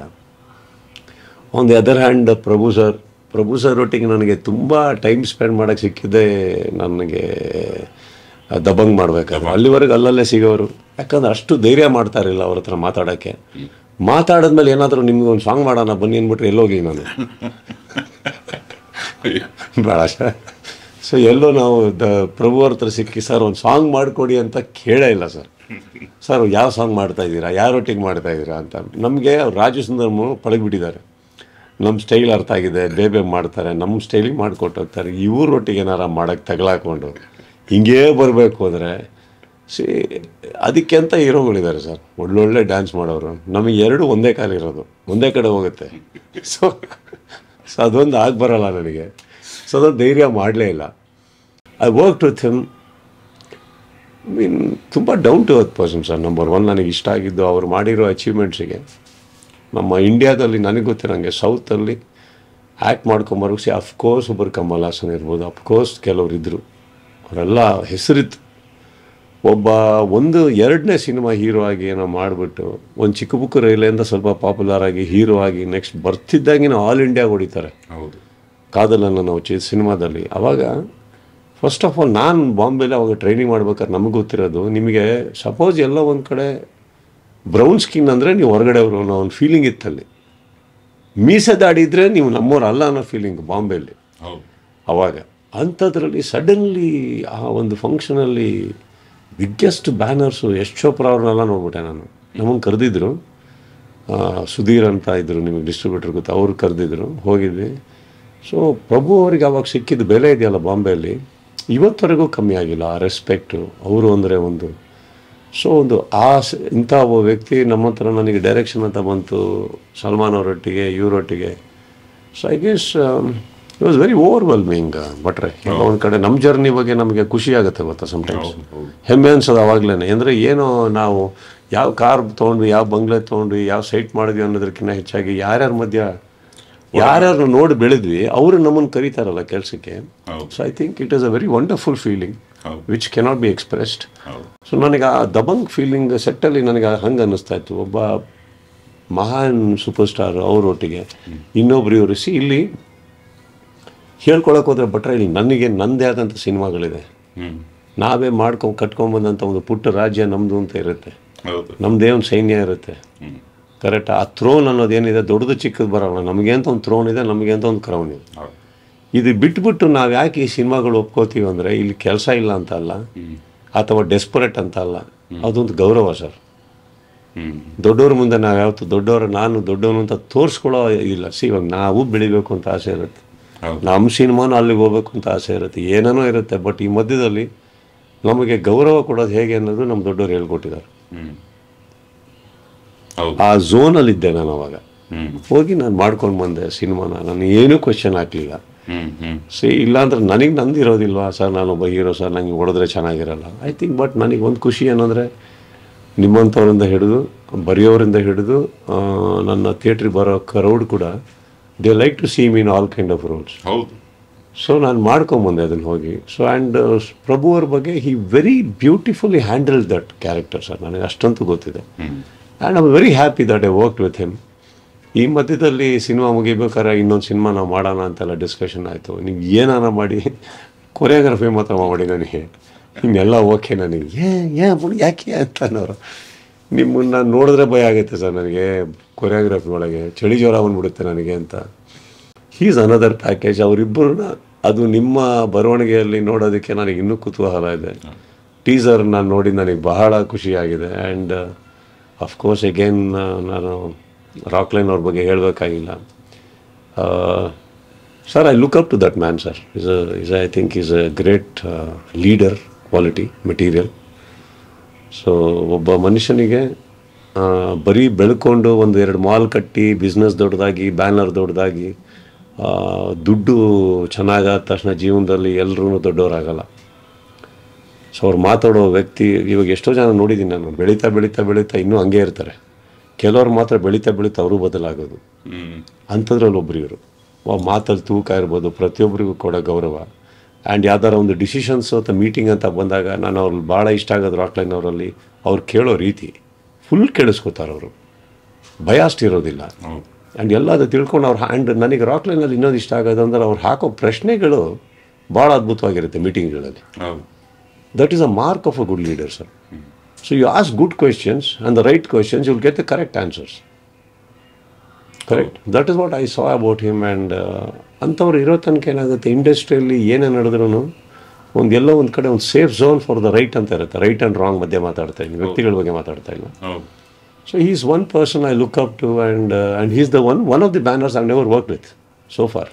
on the other hand Prabhu sir Prabhu sir ಒಟ್ಟಿಗೆ ನನಗೆ ತುಂಬ ಟೈಮ್ ಸ್ಪೆಂಡ್ ಮಾಡೋಕ್ಕೆ ಸಿಕ್ಕಿದ್ದೆ ನನಗೆ ದಬಂಗ್ ಮಾಡಬೇಕಾದ್ರೆ ಅಲ್ಲಿವರೆಗೆ ಅಲ್ಲಲ್ಲೇ ಸಿಗೋರು ಯಾಕಂದ್ರೆ ಅಷ್ಟು ಧೈರ್ಯ ಮಾಡ್ತಾ ಇರಲಿಲ್ಲ ಅವ್ರ ಹತ್ರ ಮಾತಾಡೋಕ್ಕೆ ಮಾತಾಡಿದ್ಮೇಲೆ ಏನಾದರೂ ನಿಮ್ಗೆ ಒಂದು ಸಾಂಗ್ ಮಾಡೋಣ ಬನ್ನಿ ಅಂದ್ಬಿಟ್ರೆ ಎಲ್ಲೋಗಿ ನಾನು ಬೇಡ ಸರ್ ಸೊ ಎಲ್ಲೋ ನಾವು ದ ಪ್ರಭು ಅವ್ರ ಹತ್ರ ಸಿಕ್ಕಿ ಸರ್ ಒಂದು ಸಾಂಗ್ ಮಾಡಿಕೊಡಿ ಅಂತ ಕೇಳೇ ಇಲ್ಲ ಸರ್ ಸರ್ ಯಾವ ಸಾಂಗ್ ಮಾಡ್ತಾ ಇದ್ದೀರಾ ಯಾರೊಟ್ಟಿಗೆ ಮಾಡ್ತಾ ಇದ್ದೀರಾ ಅಂತ ನಮಗೆ ರಾಜು ಸುಂದರಮು ಪಳಗಿಬಿಟ್ಟಿದ್ದಾರೆ ನಮ್ಮ ಸ್ಟೈಲ್ ಅರ್ಥ ಆಗಿದೆ ಬೇಬೆ ಮಾಡ್ತಾರೆ ನಮ್ಮ ಸ್ಟೈಲಿಗೆ ಮಾಡಿಕೊಟ್ಟು ಹೋಗ್ತಾರೆ ಇವ್ರೊಟ್ಟಿಗೆ ಏನಾರ ಮಾಡೋಕ್ಕೆ ತಗಲಾಕೊಂಡು ಹಿಂಗೇ ಬರಬೇಕು ಅಂದರೆ ಸಿ ಅದಕ್ಕೆ ಅಂತ ಹೀರೋಗಳಿದ್ದಾರೆ ಸರ್ ಒಳ್ಳೊಳ್ಳೆ ಡ್ಯಾನ್ಸ್ ಮಾಡೋರು ನಮಗೆ ಎರಡು ಒಂದೇ ಕಾಲ ಇರೋದು ಒಂದೇ ಕಡೆ ಹೋಗುತ್ತೆ ಸೊ ಸೊ ಅದೊಂದು ಆಗಿ ಬರಲ್ಲ ನನಗೆ ಸೊ ಅದೊಂದು ಧೈರ್ಯ ಮಾಡಲೇ ಇಲ್ಲ I work with him mean ತುಂಬ down to earth person sir number one ನನಗೆ ಇಷ್ಟ ಆಗಿದ್ದು ಅವ್ರು ಮಾಡಿರೋ ಅಚೀವ್ಮೆಂಟ್ಸಿಗೆ ನಮ್ಮ ಇಂಡಿಯಾದಲ್ಲಿ ನನಗೆ ಗೊತ್ತಿರೋಂಗೆ ಸೌತಲ್ಲಿ ಆ್ಯಕ್ಟ್ ಮಾಡ್ಕೊಂಬರೋ ಸಿ ಅಫ್ಕೋರ್ಸ್ ಒಬ್ಬರು ಕಮಲ್ ಹಾಸನ್ ಇರ್ಬೋದು ಅಫ್ಕೋರ್ಸ್ ಕೆಲವ್ರು ಇದ್ದರು ಅವರೆಲ್ಲ ಹೆಸರಿತ್ತು ಒಬ್ಬ ಒಂದು ಎರಡನೇ ಸಿನಿಮಾ ಹೀರೋ ಆಗಿ ಏನೋ ಮಾಡಿಬಿಟ್ಟು ಒಂದು ಚಿಕ್ಕ ಬುಕ್ ರೈಲಿಂದ ಸ್ವಲ್ಪ ಪಾಪ್ಯುಲರ್ ಆಗಿ ಹೀರೋ ಆಗಿ ನೆಕ್ಸ್ಟ್ ಬರ್ತಿದ್ದಾಗಿನ ಆಲ್ ಇಂಡಿಯಾ ಹೊಡಿತಾರೆ ಹೌದು ಕಾದಲನ್ನು ನಾವು ಚಿ ಸಿನಿಮಾದಲ್ಲಿ ಅವಾಗ ಫಸ್ಟ್ ಆಫ್ ಆಲ್ ನಾನು ಬಾಂಬೆಲಿ ಅವಾಗ ಟ್ರೈನಿಂಗ್ ಮಾಡ್ಬೇಕಾದ್ರೆ ನಮಗೆ ಗೊತ್ತಿರೋದು ನಿಮಗೆ ಸಪೋಸ್ ಎಲ್ಲ ಒಂದು ಕಡೆ ಬ್ರೌನ್ ಸ್ಕಿನ್ ಅಂದರೆ ನೀವು ಹೊರಗಡೆ ಅವರು ಅನ್ನೋ ಒಂದು ಫೀಲಿಂಗ್ ಇತ್ತಲ್ಲಿ ಮೀಸೆ ದಾಡಿದ್ರೆ ನೀವು ನಮ್ಮವ್ರು ಅಲ್ಲ ಅನ್ನೋ ಫೀಲಿಂಗ್ ಬಾಂಬೆಲಿ ಹೌದು ಅವಾಗ ಅಂಥದ್ರಲ್ಲಿ ಸಡನ್ಲಿ ಆ ಒಂದು ಫಂಕ್ಷನಲ್ಲಿ ಬಿಗ್ಗೆಸ್ಟ್ ಬ್ಯಾನರ್ಸು ಯಶ್ ಚೋಪ್ರಾ ಅವ್ರನ್ನೆಲ್ಲ ನೋಡ್ಬಿಟ್ಟೆ ನಾನು ನಮಗೆ ಕರೆದಿದ್ರು ಸುಧೀರ್ ಅಂತ ಇದ್ದರು ನಿಮಗೆ ಡಿಸ್ಟ್ರಿಬ್ಯೂಟರ್ ಗೊತ್ತಾ ಅವ್ರು ಕರೆದಿದ್ರು ಹೋಗಿದ್ವಿ ಸೊ ಪ್ರಭು ಅವರಿಗೆ ಅವಾಗ ಸಿಕ್ಕಿದ ಬೆಲೆ ಇದೆಯಲ್ಲ ಬಾಂಬೆಯಲ್ಲಿ ಇವತ್ತವರೆಗೂ ಕಮ್ಮಿ ಆಗಿಲ್ಲ ಆ ರೆಸ್ಪೆಕ್ಟು ಅವರು ಅಂದರೆ ಒಂದು ಸೊ ಒಂದು ಆ ಸ- ಇಂಥ ಒಬ್ಬ ವ್ಯಕ್ತಿ ನಮ್ಮ ಹತ್ರ ನನಗೆ ಡೈರೆಕ್ಷನ್ ಅಂತ ಬಂತು ಸಲ್ಮಾನ್ ಅವರೊಟ್ಟಿಗೆ ಇವರೊಟ್ಟಿಗೆ so I guess it was very overwhelming ಬಟ್ರೆ ಎಲ್ಲ ಒಂದು ಕಡೆ ನಮ್ಮ ಜರ್ನಿ ಬಗ್ಗೆ ನಮಗೆ ಖುಷಿ ಆಗುತ್ತೆ ಗೊತ್ತಾ ಸಮ್ಟೈಮ್ಸ್ ಹೆಮ್ಮೆ ಅನ್ಸೋದು ಅವಾಗಲೇ ಅಂದರೆ ಏನೋ ನಾವು ಯಾವ ಕಾರ್ ತೊಗೊಂಡ್ವಿ ಯಾವ ಬಂಗ್ಲೆ ತೊಗೊಂಡ್ವಿ ಯಾವ ಸೈಟ್ ಮಾಡಿದ್ವಿ ಅನ್ನೋದಕ್ಕಿಂತ ಹೆಚ್ಚಾಗಿ ಯಾರ್ಯಾರ ಮಧ್ಯ ಯಾರ್ಯಾರು ನೋಡಿ ಬೆಳೆದ್ವಿ ಅವರು ನಮ್ಮನ್ನು ಕರೀತಾರಲ್ಲ ಕೆಲಸಕ್ಕೆ ಹೌದು. So I think it is a very wonderful feeling ಹೌದು. ವಿಚ್ ಕೆನಾಟ್ ಬಿ ಎಕ್ಸ್ಪ್ರೆಸ್ಡ್ ಹೌದು ಸೊ ನನಗೆ ಆ ದಬಂಗ್ ಫೀಲಿಂಗ್ ಸೆಟ್ಟಲ್ಲಿ ನನಗೆ ಹಂಗೆ ಅನ್ನಿಸ್ತಾ ಇತ್ತು ಒಬ್ಬ ಮಹಾನ್ ಸೂಪರ್ ಸ್ಟಾರ್ ಅವರೊಟ್ಟಿಗೆ ಇನ್ನೊಬ್ರು ಇವರು ಸಿ ಇಲ್ಲಿ ಹೇಳ್ಕೊಳಕ್ಕೆ ಹೋದ್ರೆ ಭಟ್ರ ಇಲ್ಲಿ ನನಗೆ ನನ್ನದೇ ಆದಂಥ ಸಿನಿಮಾಗಳಿದೆ ಹ್ಮ್ ನಾವೇ ಮಾಡ್ಕೊಂಡು ಕಟ್ಕೊಂಬಂದಂಥ ಒಂದು ಪುಟ್ಟ ರಾಜ್ಯ ನಮ್ಮದು ಅಂತ ಇರುತ್ತೆ ಹೌದು ನಮ್ಮದೇ ಒಂದು ಸೈನ್ಯ ಇರುತ್ತೆ ಹ್ಮ್ ಕರೆಕ್ಟ್ ಆ ಥ್ರೋನ್ ಅನ್ನೋದೇನಿದೆ ದೊಡ್ಡದು ಚಿಕ್ಕದು ಬರೋಲ್ಲ ನಮಗೆ ಅಂತ ಒಂದು ಥ್ರೋನ್ ಇದೆ ನಮಗೆ ಅಂತ ಒಂದು ಕ್ರೌನ್ ಇದೆ ಹೌದು ಇದು ಬಿಟ್ಬಿಟ್ಟು ನಾವು ಯಾಕೆ ಈ ಸಿನಿಮಾಗಳು ಒಪ್ಕೋತೀವಿ ಅಂದರೆ ಇಲ್ಲಿ ಕೆಲಸ ಇಲ್ಲ ಅಂತ ಅಲ್ಲ ಅಥವಾ ಡೆಸ್ಪರೇಟ್ ಅಂತ ಅಲ್ಲ ಅದೊಂದು ಗೌರವ ಸರ್ ಹ್ಮ್ ದೊಡ್ಡವ್ರ ಮುಂದೆ ನಾವು ಯಾವತ್ತು ದೊಡ್ಡವರು ನಾನು ದೊಡ್ಡವನು ಅಂತ ತೋರಿಸ್ಕೊಳ್ಳೋ ಇಲ್ಲ ಸಿ ಇವಾಗ ನಾವು ಬೆಳಿಬೇಕು ಅಂತ ಆಸೆ ಇರುತ್ತೆ ಹೌದು ನಮ್ಮ ಸಿನಿಮಾನು ಅಲ್ಲಿಗೆ ಹೋಗ್ಬೇಕು ಅಂತ ಆಸೆ ಇರುತ್ತೆ ಏನೇನೋ ಇರುತ್ತೆ ಬಟ್ ಈ ಮಧ್ಯದಲ್ಲಿ ನಮಗೆ ಗೌರವ ಕೊಡೋದು ಹೇಗೆ ಅನ್ನೋದು ನಮ್ಮ ದೊಡ್ಡವರು ಹೇಳ್ಕೊಟ್ಟಿದ್ದಾರೆ ಹ್ಮ್ ಹೌದು ಆ ಝೋನಲ್ಲಿದ್ದೆ ನಾನು ಅವಾಗ ಹ್ಮ್ ಹೋಗಿ ನಾನು ಮಾಡ್ಕೊಂಡು ಬಂದೆ ಸಿನಿಮಾನ ನಾನು ಏನೂ ಕ್ವಶನ್ ಹಾಕಲಿಲ್ಲ ಹ್ಮ್ ಹ್ಮ್ ಸಿ ಇಲ್ಲಾಂದ್ರೆ ನನಗೆ ನಂದು ಇರೋದಿಲ್ವಾ ಸರ್ ನಾನೊಬ್ಬ ಹೀರೋ ಸರ್ ನನಗೆ ಹೊಡೆದ್ರೆ ಚೆನ್ನಾಗಿರಲ್ಲ ಐ ಥಿಂಕ್ ಬಟ್ ನನಗೆ ಒಂದು ಖುಷಿ ಏನಂದರೆ ನಿಮ್ಮಂಥವ್ರಿಂದ ಹಿಡಿದು ಬರೆಯೋರಿಂದ ಹಿಡಿದು ಆ, ನನ್ನ ಥಿಯೇಟ್ರಿಗೆ ಬರೋ ಕ್ರೌಡ್ ಕೂಡ they like to see mean all kind of roles ಹೌದು ಸೊ ನಾನು ಮಾಡ್ಕೊಂಬಂದೆ ಅದನ್ನು ಹೋಗಿ ಸೊ ಆ್ಯಂಡ್ ಪ್ರಭು ಅವ್ರ ಬಗ್ಗೆ he very beautifully handle that character sir ನನಗೆ ಅಷ್ಟಂತೂ ಗೊತ್ತಿದೆ hmm and I'm very happy that I work with him ಈ ಮಧ್ಯದಲ್ಲಿ ಸಿನಿಮಾ ಮುಗಿಬೇಕಾದ್ರೆ ಇನ್ನೊಂದು ಸಿನಿಮಾ ನಾವು ಮಾಡೋಣ ಅಂತೆಲ್ಲ ಡಿಸ್ಕಷನ್ ಆಯಿತು ನೀವು ಏನಾನ ಮಾಡಿ ಕೊರಿಯೋಗ್ರಫಿ ಮಾತ್ರ ಮಾಡಿ ನನಗೆ ಇನ್ನೆಲ್ಲ ಓಕೆ ನನಗೆ ಏ ಏ ಬಿಡು ಯಾಕೆ ಅಂತ ಅನ್ನೋರು ನಿಮ್ಮನ್ನ ನೋಡಿದ್ರೆ ಭಯ ಆಗುತ್ತೆ ಸರ್ ನನಗೆ ಕೊರಿಯೋಗ್ರಫಿ ಒಳಗೆ ಚಳಿ ಜ್ವರ ಬಂದ್ಬಿಡುತ್ತೆ ನನಗೆ ಅಂತ ಹೀಸ್ ಅನದರ್ ಪ್ಯಾಕೇಜ್ ಅವರಿಬ್ಬರನ್ನ ಅದು ನಿಮ್ಮ ಬರವಣಿಗೆಯಲ್ಲಿ ನೋಡೋದಕ್ಕೆ ನನಗೆ ಇನ್ನೂ ಕುತೂಹಲ ಇದೆ ಟೀಸರ್ ನಾನು ನೋಡಿ ನನಗೆ ಬಹಳ ಖುಷಿಯಾಗಿದೆ ಆ್ಯಂಡ್ ಅಫ್ಕೋರ್ಸ್ ಎಗೇನ್ ನಾನು ರಾಕ್ಲೈನ್ ಅವ್ರ ಬಗ್ಗೆ ಹೇಳಬೇಕಾಗಿಲ್ಲ sir I look up to that man sir is is I think is a great leader quality material so ಒಬ್ಬ ಮನುಷ್ಯನಿಗೆ ಆ, ಬರೀ ಬೆಳ್ಕೊಂಡು ಒಂದು ಎರಡು ಮಾಲ್ ಕಟ್ಟಿ ಬಿಸ್ನೆಸ್ ದೊಡ್ಡದಾಗಿ ಬ್ಯಾನರ್ ದೊಡ್ಡದಾಗಿ ಆ, ದುಡ್ಡು ಚೆನ್ನಾಗಾದ ತಕ್ಷಣ ಜೀವನದಲ್ಲಿ ಎಲ್ಲರೂ ದೊಡ್ಡವರಾಗಲ್ಲ ಸೊ ಅವ್ರು ಮಾತಾಡೋ ವ್ಯಕ್ತಿ ಇವಾಗ ಎಷ್ಟೋ ಜನ ನೋಡಿದ್ದೀನಿ ನಾನು ಬೆಳೀತಾ ಬೆಳೀತಾ ಬೆಳೀತಾ ಇನ್ನೂ ಹಂಗೆ ಇರ್ತಾರೆ ಕೆಲವ್ರು ಮಾತ್ರ ಬೆಳೀತಾ ಬೆಳೀತಾ ಅವರು ಬದಲಾಗೋದು ಹ್ಮ್ ಅಂಥದ್ರಲ್ಲಿ ಒಬ್ರು ಇವರು ಮಾತಲ್ಲಿ ತೂಕ ಇರ್ಬೋದು ಪ್ರತಿಯೊಬ್ಬರಿಗೂ ಕೊಡೋ ಗೌರವ ಆ್ಯಂಡ್ ಯಾವ್ದಾರ ಒಂದು ಡಿಸಿಷನ್ಸ್ ಅಥವಾ ಮೀಟಿಂಗ್ ಅಂತ ಬಂದಾಗ ನಾನು ಅವ್ರಲ್ಲಿ ಭಾಳ ಇಷ್ಟ ಆಗೋದು ರಾಕ್ಲೈನ್ ಅವರಲ್ಲಿ ಅವ್ರು ಕೇಳೋ ರೀತಿ ಫುಲ್ ಕೇಳಿಸ್ಕೊತಾರೆ ಅವರು ಭಯಾಸ್ಟ್ ಇರೋದಿಲ್ಲ ಹೌದು ಆ್ಯಂಡ್ ಎಲ್ಲ ಅದು ತಿಳ್ಕೊಂಡು ಅವ್ರು ಆ್ಯಂಡ್ ನನಗೆ ರಾಕ್ಲೈನಲ್ಲಿ ಇನ್ನೊಂದು ಇಷ್ಟ ಆಗೋದು ಅಂದ್ರೆ ಅವ್ರು ಹಾಕೋ ಪ್ರಶ್ನೆಗಳು ಭಾಳ ಅದ್ಭುತವಾಗಿರುತ್ತೆ ಮೀಟಿಂಗ್ಗಳಲ್ಲಿ ಹೌದು that is a mark of a good leader sir so you ask good questions and the right questions you'll get the correct answers correct that is what I saw about him and ಅಂಥವ್ರು ಇರೋ ತನಕ ಏನಾಗುತ್ತೆ ಇಂಡಸ್ಟ್ರಿಯಲ್ಲಿ ಏನೇ ನಡೆದ್ರೂ ಒಂದು ಎಲ್ಲೋ ಒಂದು ಕಡೆ ಒಂದು safe zone for the right ಅಂತ ಇರುತ್ತೆ ರೈಟ್ ಆ್ಯಂಡ್ ರಾಂಗ್ ಮಧ್ಯೆ ಮಾತಾಡ್ತಾ ಇದ್ದೀನಿ ವ್ಯಕ್ತಿಗಳ ಬಗ್ಗೆ ಮಾತಾಡ್ತಾ ಇಲ್ಲ ಹೌದು so is one person I look up to and and he's the one one of the banners I never work with so for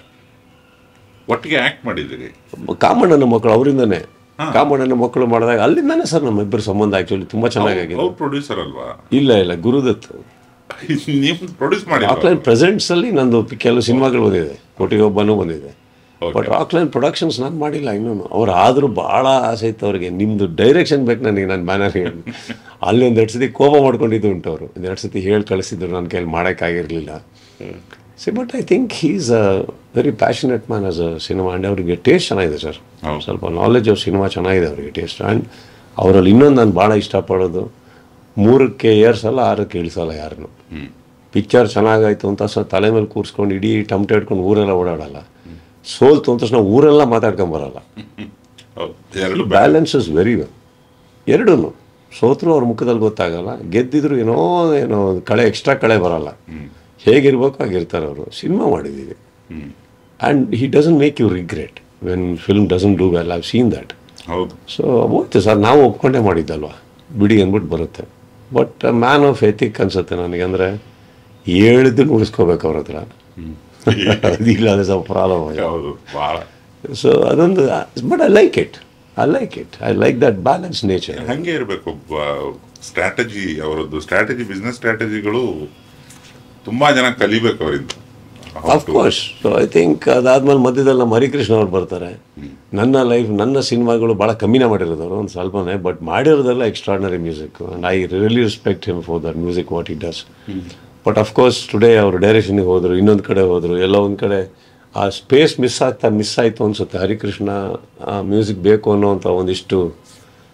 ಒಟ್ಟಿಗೆ ಆಕ್ಟ್ ಮಾಡಿದ್ದೀರಿ ಕಾಮಣ್ಣನ ಮಕ್ಕಳು ಅವರಿಂದನೇ ಕಾಮಣ್ಣನ ಮಕ್ಕಳು ಮಾಡಿದಾಗ ಅಲ್ಲಿಂದಾನೇ ಸರ್ ನಮ್ಮ ಇಬ್ಬರು ಸಂಬಂಧ ಆ್ಯಕ್ಚುಲಿ ತುಂಬ ಚೆನ್ನಾಗಾಗಿದೆ ಅವ್ರು ಪ್ರೊಡ್ಯೂಸರ್ ಅಲ್ವಾ ಇಲ್ಲ ಇಲ್ಲ ಗುರುದತ್ ನೀವು ಪ್ರೊಡ್ಯೂಸ್ ಮಾಡಿ ರಾಕ್ಲೈನ್ ಪ್ರೆಸೆಂಟ್ಸಲ್ಲಿ ನಂದು ಕೆಲವು ಸಿನಿಮಾಗಳು ಬಂದಿದೆ ಕೋಟಿಗೆ ಒಬ್ಬನೂ ಬಂದಿದೆ Okay. ಬಟ್ ರಾಕ್ಲೈನ್ ಪ್ರೊಡಕ್ಷನ್ಸ್ ನಾನು ಮಾಡಿಲ್ಲ ಇನ್ನೂ ಅವ್ರು ಆದರೂ ಭಾಳ ಆಸೆ ಇತ್ತು ಅವ್ರಿಗೆ ನಿಮ್ಮದು ಡೈರೆಕ್ಷನ್ ಬೇಕು ನನಗೆ ನನ್ನ ಬ್ಯಾನರ್ಗೆ ಅಲ್ಲಿ ಒಂದು ಎರಡು ಸತಿ ಕೋಪ ಮಾಡ್ಕೊಂಡಿದ್ದು ಉಂಟು ಅವರು ಒಂದು ಎರಡು ಸತಿ ಹೇಳಿ ಕಳಿಸಿದ್ರು ನನ್ನ ಕೈಯಲ್ಲಿ ಮಾಡೋಕ್ಕಾಗಿರಲಿಲ್ಲ see but I think is a very passionate man as a cinema and ಅವರಿಗೆ ಟೇಸ್ಟ್ ಚೆನ್ನಾಗಿದೆ ಸರ್ ಹೌದು. ಸ್ವಲ್ಪ ನಾಲೆಜ್ ಆಫ್ ಸಿನಿಮಾ ಚೆನ್ನಾಗಿದೆ ಅವರಿಗೆ ಟೇಸ್ಟ್ ಆ್ಯಂಡ್ ಅವರಲ್ಲಿ ಇನ್ನೊಂದು ನಾನು ಭಾಳ ಇಷ್ಟಪಡೋದು ಮೂರಕ್ಕೆ ಏರ್ಸಲ್ಲ ಆರಕ್ಕೆ ಇಳಿಸಲ್ಲ ಯಾರನ್ನು ಹ್ಮ್ ಪಿಕ್ಚರ್ ಚೆನ್ನಾಗಾಯ್ತು ಅಂತ ಸ ತಲೆ ಮೇಲೆ ಕೂರಿಸ್ಕೊಂಡು ಇಡೀ ಟಮಟೆ ಹಿಡ್ಕೊಂಡು ಊರೆಲ್ಲ ಓಡಾಡಲ್ಲ ಸೋಲ್ತು ಅಂತ ತಕ್ಷಣ ಊರೆಲ್ಲ ಮಾತಾಡ್ಕೊಂಬರಲ್ಲ ಹೌದು ಎರಡು ಬ್ಯಾಲೆನ್ಸ್ ಇಸ್ ವೆರಿ ವೆಲ್ ಎರಡೂ ಸೋತರು ಅವ್ರ ಮುಖದಲ್ಲಿ ಗೊತ್ತಾಗಲ್ಲ ಗೆದ್ದಿದ್ರು ಏನೋ ಏನೋ ಒಂದು ಕಳೆ ಎಕ್ಸ್ಟ್ರಾ ಕಳೆ ಬರಲ್ಲ ಹೇಗಿರ್ಬೇಕು ಹಾಗಿರ್ತಾರೆ ಅವರು ಸಿನಿಮಾ ಮಾಡಿದ್ದೀವಿ hmm and he doesn't make you regret when film doesn't do well I've seen that ಹೌದು ಸೊ ಹೋಯ್ತು ಸರ್ ನಾವು ಒಪ್ಕೊಂಡೇ ಮಾಡಿದ್ದಲ್ವಾ ಬಿಡಿ ಅಂದ್ಬಿಟ್ಟು ಬರುತ್ತೆ ಬಟ್ ಮ್ಯಾನ್ ಆಫ್ ಎಥಿಕ್ ಅನ್ಸುತ್ತೆ ನನಗೆ ಅಂದರೆ ಹೇಳಿದ್ದು ಉಳಿಸ್ಕೋಬೇಕು ಅವ್ರ ಹತ್ರ ಅದಿಲ್ಲ ಅಂದರೆ ಸ್ವಲ್ಪ ಪ್ರಾಬ್ಲಮ್ ಹೌದು ಭಾಳ ಸೊ ಅದೊಂದು but I like it I like it I like that balance nature ಹಂಗೆ ಇರಬೇಕು ಸ್ಟ್ರಾಟಜಿ ಅವರದ್ದು ಸ್ಟ್ರಾಟಜಿ ಬಿಸ್ನೆಸ್ ಸ್ಟ್ರಾಟಜಿಗಳು ತುಂಬಾ ಜನ ಕಲಿಬೇಕು ಅವರಿಂದ of course so I think ಅದಾದ್ಮೇಲೆ ಮಧ್ಯದಲ್ಲಿ ನಮ್ಮ ಹರಿಕೃಷ್ಣ ಅವ್ರು ಬರ್ತಾರೆ ನನ್ನ ಲೈಫ್ ನನ್ನ ಸಿನಿಮಾಗಳು ಭಾಳ ಕಮ್ಮಿನೇ ಮಾಡಿರೋದು ಅವರು ಒಂದು ಸ್ವಲ್ಪನೇ ಬಟ್ ಮಾಡಿರೋದೆಲ್ಲ extraordinary music and I really respect him for that music what it does but of course today ಅವರು ಡೈರೆಕ್ಷನ್ಗೆ ಹೋದರು ಇನ್ನೊಂದು ಕಡೆ ಹೋದರು ಎಲ್ಲ ಒಂದು ಕಡೆ ಆ ಸ್ಪೇಸ್ ಮಿಸ್ ಆಗ್ತಾ ಮಿಸ್ ಆಯಿತು ಅನಿಸುತ್ತೆ ಹರಿಕೃಷ್ಣ ಆ ಮ್ಯೂಸಿಕ್ ಬೇಕು ಅನ್ನೋವಂಥ ಒಂದಿಷ್ಟು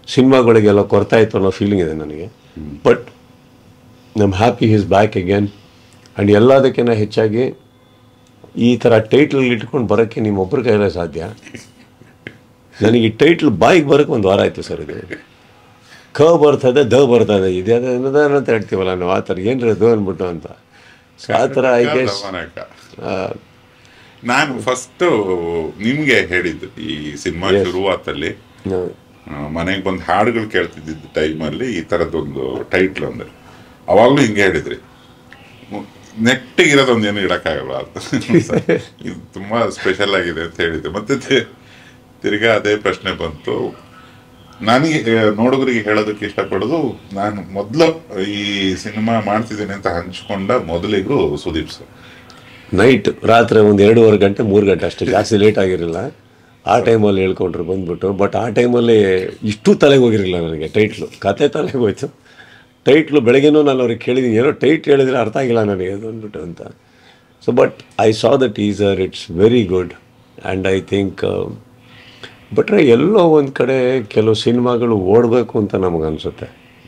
ಸಿನಿಮಾಗಳಿಗೆಲ್ಲ ಕೊರತಾ ಇತ್ತು ಅನ್ನೋ ಫೀಲಿಂಗ್ ಇದೆ ನನಗೆ but I'm happy he's back again and ಎಲ್ಲದಕ್ಕಿಂತ ಹೆಚ್ಚಾಗಿ ಈ ಥರ ಟೈಟ್ಲ್ ಇಟ್ಕೊಂಡು ಬರೋಕ್ಕೆ ನಿಮ್ಮೊಬ್ಬರ ಕೈಯಲ್ಲೇ ಸಾಧ್ಯ ನನಗೆ ಈ ಟೈಟ್ಲ್ ಬಾಯಿಗೆ ಬರೋಕ್ಕೆ ಒಂದು ವಾರ ಆಯಿತು ಸರ್ ಇದು ಕ ಬರ್ತದೆ ದ ಬರ್ತದೆ ಇದೆ ಅನ್ನೋದಾನ ಅಂತ ಹೇಳ್ತೀವಲ್ಲ ನಾವು ಆ ಥರ ಏನ್ರಿ ಅದು ಅಂದ್ಬಿಟ್ಟು ಅಂತ ಸೊ ಆ ಥರ ಐ ಗೆಸ್ ದಮನಕ. ನಾನು ಫಸ್ಟ್ ನಿಮ್ಗೆ ಹೇಳಿದ್ದು ಈ ಸಿನಿಮಾ ಶುರುವಾತಲ್ಲಿ ಮನೆಗೆ ಬಂದು ಹಾಡುಗಳು ಕೇಳ್ತಿದ್ದ ಟೈಮಲ್ಲಿ ಈ ಥರದ್ದೊಂದು ಟೈಟ್ಲ್ ಅಂದ್ರೆ ಅವಾಗಲೂ ಹಿಂಗೆ ಹೇಳಿದ್ರಿ ನೆಟ್ಟಿಗೆ ಇರೋದೊಂದು ಏನು ಇಡಕ್ಕಾಗಲ್ಲ ಅಂತ ಇದು ತುಂಬಾ ಸ್ಪೆಷಲ್ ಆಗಿದೆ ಅಂತ ಹೇಳಿದ್ದೆ ಮತ್ತೆ ತಿ- ತಿರ್ಗಾ ಅದೇ ಪ್ರಶ್ನೆ ಬಂತು ನನಗೆ ಆ, ನೋಡುಗರಿಗೆ ಹೇಳೋದಕ್ಕೆ ಇಷ್ಟಪಡೋದು ನಾನು ಮೊದಲು ಈ ಸಿನಿಮಾ ಮಾಡ್ತಿದ್ದೀನಿ ಅಂತ ಹಂಚ್ಕೊಂಡ ಮೊದಲಿಗೂ ಸುದೀಪ್ ಸರ್ ನೈಟ್ ರಾತ್ರಿ ಒಂದು ಎರಡೂವರೆ ಗಂಟೆ ಮೂರು ಗಂಟೆ ಅಷ್ಟೇ ಜಾಸ್ತಿ ಲೇಟ್ ಆಗಿರಲಿಲ್ಲ ಆ ಟೈಮಲ್ಲಿ ಹೇಳ್ಕೊಂಡ್ರು ಬಂದ್ಬಿಟ್ಟು ಬಟ್ ಆ ಟೈಮಲ್ಲಿ ಇಷ್ಟು ತಲೆಗೆ ಹೋಗಿರಲಿಲ್ಲ ನನಗೆ ಟೈಟ್ಲು ಕತೆ ತಲೆಗೆ ಹೋಯ್ತು ಟೈಟ್ಲು ಬೆಳಗ್ಗೆನೂ ನಾನು ಅವ್ರಿಗೆ ಕೇಳಿದ್ದೀನಿ ಏನೋ ಟೈಟ್ ಹೇಳಿದ್ರೆ ಅರ್ಥ ಆಗಿಲ್ಲ ನನಗೆ ಅದು ಅಂದ್ಬಿಟ್ಟು ಅಂತ so but I saw the teaser it's very good and I think ಬಟ್ರೆ ಎಲ್ಲೋ ಒಂದು ಕಡೆ ಕೆಲವು ಸಿನಿಮಾಗಳು ಓಡಬೇಕು ಅಂತ ನಮಗನ್ಸುತ್ತೆ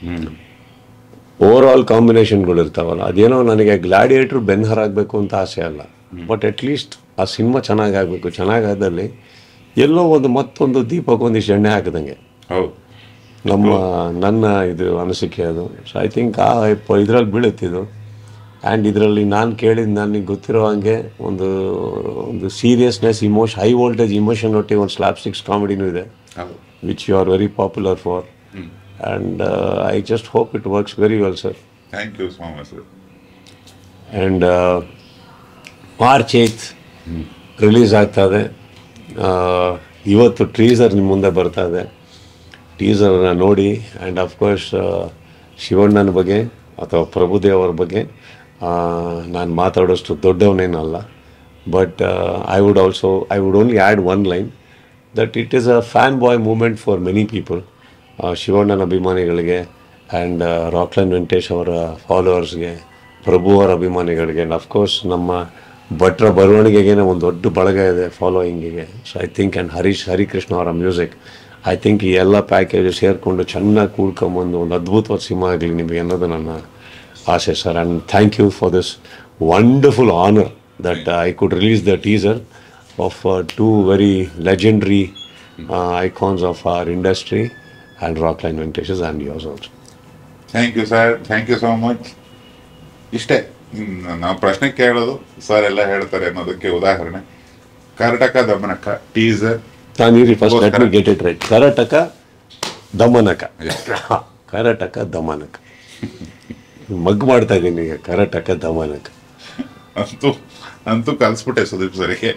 ಓವರ್ ಆಲ್ ಕಾಂಬಿನೇಷನ್ಗಳು ಇರ್ತಾವಲ್ಲ ಅದೇನೋ ನನಗೆ ಗ್ಲಾಡಿಯೇಟ್ರ್ ಬೆನ್ಹರ್ ಆಗಬೇಕು ಅಂತ ಆಸೆ ಅಲ್ಲ ಬಟ್ ಅಟ್ಲೀಸ್ಟ್ ಆ ಸಿನಿಮಾ ಚೆನ್ನಾಗಾಗಬೇಕು ಚೆನ್ನಾಗಾದಲ್ಲಿ ಎಲ್ಲೋ ಒಂದು ಮತ್ತೊಂದು ದೀಪಕ್ಕೆ ಒಂದಿಷ್ಟು ಎಣ್ಣೆ ಹಾಕಿದಂಗೆ ಹೌದು ನಮ್ಮ ನನ್ನ ಇದು ಅನಿಸಿಕೆ ಅದು ಸೊ ಐ ಥಿಂಕ್ ಆ ಇದರಲ್ಲಿ ಬೀಳುತ್ತಿದ್ದು ಆ್ಯಂಡ್ ಇದರಲ್ಲಿ ನಾನು ಕೇಳಿದ ನನಗೆ ಗೊತ್ತಿರೋ ಹಂಗೆ ಒಂದು ಒಂದು seriousness emotion high voltage emotion ಒಟ್ಟಿಗೆ ಒಂದು ಸ್ಲಾಪ್ ಸಿಕ್ಸ್ ಕಾಮಿಡಿನೂ ಇದೆ ಹೌದು which you are very popular for and I just hope it works very well sir thank you so much sir and March eighth release ಆಗ್ತಾ ಇದೆ ಆ, ಇವತ್ತು ಟ್ರೀಸರ್ ನಿಮ್ಮ ಮುಂದೆ ಬರ್ತಾ ಇದೆ ಟೀಸರ್ನ ನೋಡಿ ಆ್ಯಂಡ್ ಅಫ್ಕೋರ್ಸ್ ಶಿವಣ್ಣನ ಬಗ್ಗೆ ಅಥವಾ ಪ್ರಭುದೇವ್ ಅವ್ರ ಬಗ್ಗೆ ನಾನು ಮಾತಾಡೋಷ್ಟು ದೊಡ್ಡವನೇನಲ್ಲ but I would also I would only add one line that it is a fan boy moment for many people ಶಿವಣ್ಣನ ಅಭಿಮಾನಿಗಳಿಗೆ ಆ್ಯಂಡ್ ರಾಕ್ಲೈನ್ ವೆಂಕಟೇಶ್ ಅವರ ಫಾಲೋವರ್ಸ್ಗೆ ಪ್ರಭು ಅವರ ಅಭಿಮಾನಿಗಳಿಗೆ ಆ್ಯಂಡ್ ಅಫ್ಕೋರ್ಸ್ ನಮ್ಮ ಭಟ್ರ ಬರವಣಿಗೆಗೆ ಒಂದು ದೊಡ್ಡ ಬಳಗ ಇದೆ ಫಾಲೋಯಿಂಗಿಗೆ so I think and Harish Harikrishna ಅವರ ಮ್ಯೂಸಿಕ್ ಐ ಥಿಂಕ್ ಈ ಎಲ್ಲ ಪ್ಯಾಕೇಜ್ ಸೇರಿಕೊಂಡು ಚೆನ್ನಾಗಿ ಕೂಡ್ಕೊಂಬಂದು ಒಂದು ಅದ್ಭುತವಾದ ಸಿನಿಮಾ ಆಗಲಿ ನಿಮಗೆ ಅನ್ನೋದು ನನ್ನ ಆಸೆ sir and thank you for this wonderful honour that I could release the teaser of two very legendary icons of our industry and Rockline Venkatesh's and yours also thank you sir thank you so much ಇಷ್ಟೇ ನಾವು ಪ್ರಶ್ನೆ ಕೇಳೋದು ಸರ್ ಎಲ್ಲ ಹೇಳ್ತಾರೆ ಅನ್ನೋದಕ್ಕೆ ಉದಾಹರಣೆ ಕರ್ನಾಟಕ ದಮನಕ ಟೀಸರ್ ನಾನು ಇರಿ first let me get it right Karataka Damanaka Karataka Damanaka mug ಮಾಡ್ತಾ ಇದ್ದೀನಿ ಈಗ ಕರಟಕ ದಮನಕ ಅಂತೂ ಅಂತೂ ಕಲಿಸ್ಬಿಟ್ಟೆ ಸುದೀಪ್ ಸರಿಗೆ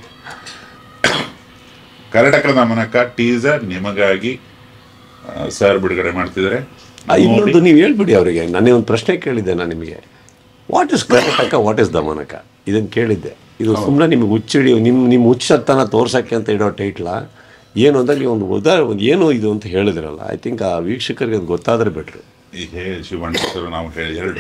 ಕರ್ನಾಟಕ ದಮನಕ ಟೀಸರ್ ನಿಮಗಾಗಿ ಸರ್ ಬಿಡುಗಡೆ ಮಾಡ್ತಿದ್ದಾರೆ ಆ, ಇನ್ನೊಂದು ನೀವು ಹೇಳ್ಬಿಡಿ ಅವರಿಗೆ ನಾನೇ ಒಂದು ಪ್ರಶ್ನೆ ಕೇಳಿದ್ದೆ ನಾನು ನಿಮಗೆ what is Karnataka what is Damanaka ಇದನ್ನು ಕೇಳಿದ್ದೆ ಇದು ಸುಮ್ಮನೆ ನಿಮಗೆ ಹುಚ್ಚಿಡಿ ನಿಮ್ಮ ನಿಮ್ಮ ಹುಚ್ಚತನ ತೋರ್ಸಕ್ಕೆ ಅಂತ ಇಡೋ ಟೈಟ್ಲ ಏನು ಅಂತ ನೀವು ಒಂದು ಉದಾ ಒಂದು ಏನು ಇದು ಅಂತ ಹೇಳಿದ್ರಲ್ಲ ಐ ಥಿಂಕ್ ಆ ವೀಕ್ಷಕರಿಗೆ ಅದು ಗೊತ್ತಾದರೆ ಬೆಟ್ರು ಈ ಹೇ ಶಿವಣ್ಣ ಸರ್ ನಾವು ಹೇಳಿ ಎರಡು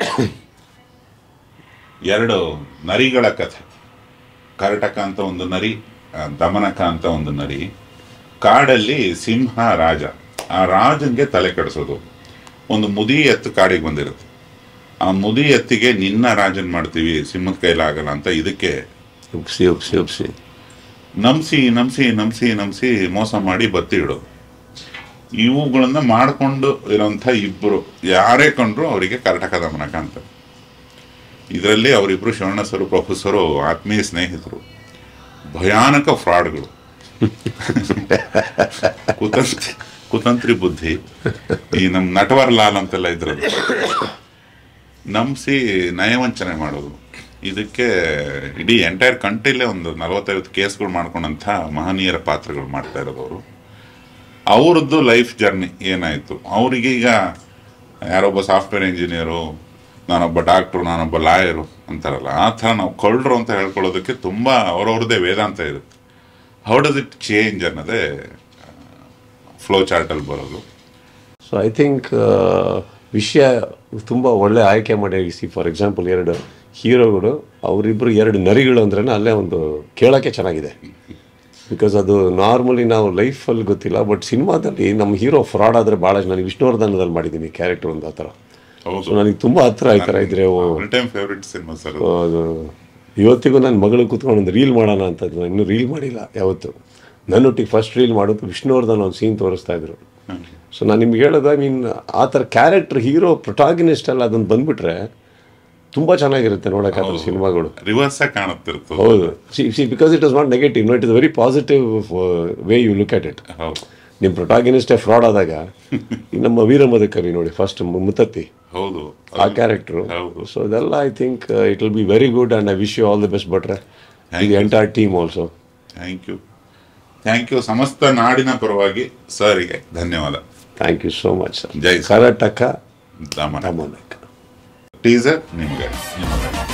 ಎರಡು ನರಿಗಳ ಕಥೆ ಕರ್ಟಕ ಅಂತ ಒಂದು ನರಿ ಆ, ದಮನಕ ಅಂತ ಒಂದು ನರಿ ಕಾಡಲ್ಲಿ ಸಿಂಹ ರಾಜ ಆ ರಾಜನ್ಗೆ ತಲೆ ಕೆಡಿಸೋದು ಒಂದು ಮುದಿ ಎತ್ತು ಕಾಡಿಗೆ ಬಂದಿರುತ್ತೆ ಆ ಮುದಿ ಎತ್ತಿಗೆ ನಿನ್ನ ರಾಜನ್ ಮಾಡ್ತೀವಿ ಸಿಂಹದ ಕೈಲಾಗಲ್ಲ ಅಂತ ಇದಕ್ಕೆ ಉಪ್ಸಿ ಉಪ್ಸಿ ಉಪ್ಸಿ ನಂಬಿಸಿ ನಂಬಿಸಿ ನಂಬಿಸಿ ನಂಬಿಸಿ ಮೋಸ ಮಾಡಿ ಬತ್ತಿ ಇಡೋದು ಇವುಗಳನ್ನ ಮಾಡಿಕೊಂಡು ಇರೋಂಥ ಇಬ್ಬರು ಯಾರೇ ಕಂಡ್ರು ಅವರಿಗೆ ಕರ್ನಾಟಕ ದಮನಕ ಅಂತ ಇದರಲ್ಲಿ ಅವರಿಬ್ರು ಶಿವಣ್ಣ ಸರು ಪ್ರೊಫೆಸರು ಆತ್ಮೀಯ ಸ್ನೇಹಿತರು ಭಯಾನಕ ಫ್ರಾಡ್ಗಳು ಕುತಂತ್ರಿ ಕುತಂತ್ರಿ ಬುದ್ಧಿ ಈ ನಮ್ಮ ನಟವರ್ ಲಾಲ್ ಅಂತೆಲ್ಲ ಇದ್ರಲ್ಲ ನಂಬಿಸಿ ನಯವಂಚನೆ ಮಾಡೋದು ಇದಕ್ಕೆ ಇಡೀ ಎಂಟೈರ್ ಕಂಟ್ರಿಲೇ ಒಂದು ನಲವತ್ತೈವತ್ತು ಕೇಸ್ಗಳು ಮಾಡ್ಕೊಂಡಂಥ ಮಹನೀಯರ ಪಾತ್ರಗಳು ಮಾಡ್ತಾ ಇರೋದು ಅವರು ಅವ್ರದ್ದು ಲೈಫ್ ಜರ್ನಿ ಏನಾಯಿತು ಅವರಿಗೆ ಈಗ ಯಾರೊಬ್ಬ ಸಾಫ್ಟ್ವೇರ್ ಇಂಜಿನಿಯರು ನಾನೊಬ್ಬ ಡಾಕ್ಟ್ರು ನಾನೊಬ್ಬ ಲಾಯರು ಅಂತಾರಲ್ಲ ಆ ಥರ ನಾವು ಕಳ್ಳರು ಅಂತ ಹೇಳ್ಕೊಳ್ಳೋದಕ್ಕೆ ತುಂಬ ಅವ್ರವ್ರದ್ದೇ ವೇದಾಂತ ಇರುತ್ತೆ ಹೌ ಡಸ್ ಇಟ್ ಚೇಂಜ್ ಅನ್ನೋದೇ ಫ್ಲೋ ಚಾರ್ಟಲ್ಲಿ ಬರೋದು ಸೊ ಐ ಥಿಂಕ್ ವಿಷಯ ತುಂಬ ಒಳ್ಳೆ ಆಯ್ಕೆ ಮಾಡಿ ಸಿ ಫಾರ್ ಎಕ್ಸಾಂಪಲ್ ಎರಡು ಹೀರೋಗಳು ಅವರಿಬ್ಬರು ಎರಡು ನರಿಗಳು ಅಂದ್ರೆ ಅಲ್ಲೇ ಒಂದು ಕೇಳೋಕ್ಕೆ ಚೆನ್ನಾಗಿದೆ ಬಿಕಾಸ್ ಅದು ನಾರ್ಮಲಿ ನಾವು ಲೈಫಲ್ಲಿ ಗೊತ್ತಿಲ್ಲ ಬಟ್ ಸಿನಿಮಾದಲ್ಲಿ ನಮ್ಮ ಹೀರೋ ಫ್ರಾಡ್ ಆದರೆ ಭಾಳ ನನಗೆ ವಿಷ್ಣುವರ್ಧನದಲ್ಲಿ ಮಾಡಿದ್ದೀನಿ ಕ್ಯಾರೆಕ್ಟರ್ ಒಂದು ಆ ಥರ ಹೌದು. ಸೊ ನನಗೆ ತುಂಬ ಹತ್ರ ಈ ಥರ ಇದ್ರೆ oh all time favourite cinema sir ಅದು ಇವತ್ತಿಗೂ ನನ್ನ ಮಗಳು ಕೂತ್ಕೊಂಡು ಒಂದು ರೀಲ್ ಮಾಡೋಣ ಅಂತ ಇದ್ನ. ಇನ್ನೂ ರೀಲ್ ಮಾಡಿಲ್ಲ ಯಾವತ್ತು ನನ್ನೊಟ್ಟಿಗೆ ಫಸ್ಟ್ ರೀಲ್ ಮಾಡೋದು ವಿಷ್ಣುವರ್ಧನ್ ಒಂದು ಸೀನ್ ತೋರಿಸ್ತಾ ಇದ್ರು ಸೊ ನಾನು ನಿಮ್ಗೆ ಹೇಳೋದು ಐ ಮೀನ್ ಆ ಥರ ಕ್ಯಾರೆಕ್ಟರ್ ಹೀರೋ ಪ್ರೊಟಾಗಿನಿಸ್ಟ್ ಎಲ್ಲ ಅದನ್ನು ಬಂದ್ಬಿಟ್ರೆ ತುಂಬ ಚೆನ್ನಾಗಿರುತ್ತೆ ನೋಡೋಕೆ ಅದ್ರ ಸಿನಿಮಾಗಳು ರಿವರ್ಸ್ ಆಗಿ ಕಾಣುತ್ತಿರ್ತದೆ ಹೌದು see see because it is not negative no it is very positive way you look at it ಹೌದು ನಿಮ್ಮ ಪ್ರೊಟಾಗಿನಿಸ್ಟೇ ಫ್ರಾಡ್ ಆದಾಗ ಈ ನಮ್ಮ ವೀರಮದಕರಿ ನೋಡಿ ಫಸ್ಟ್ ಮುತ್ತತ್ತಿ ಹೌದು ಆ ಕ್ಯಾರೆಕ್ಟರು ಹೌದು. ಸೊ ಇದೆಲ್ಲ I think it will be very good and I wish you all the best ಬಟ್ರೆ Thank the you. Entire team also thank you thank you ಸಮಸ್ತ ನಾಡಿನ ಪರವಾಗಿ ಸರ್ಗೆ ಧನ್ಯವಾದ thank you so much sir ಜೈ ಸರ್. ಕರ್ನಾಟಕ ದಮನ ದಮನಕ ಟೀಸರ್ ನಿಮಗೆ ನಿಮಗೆ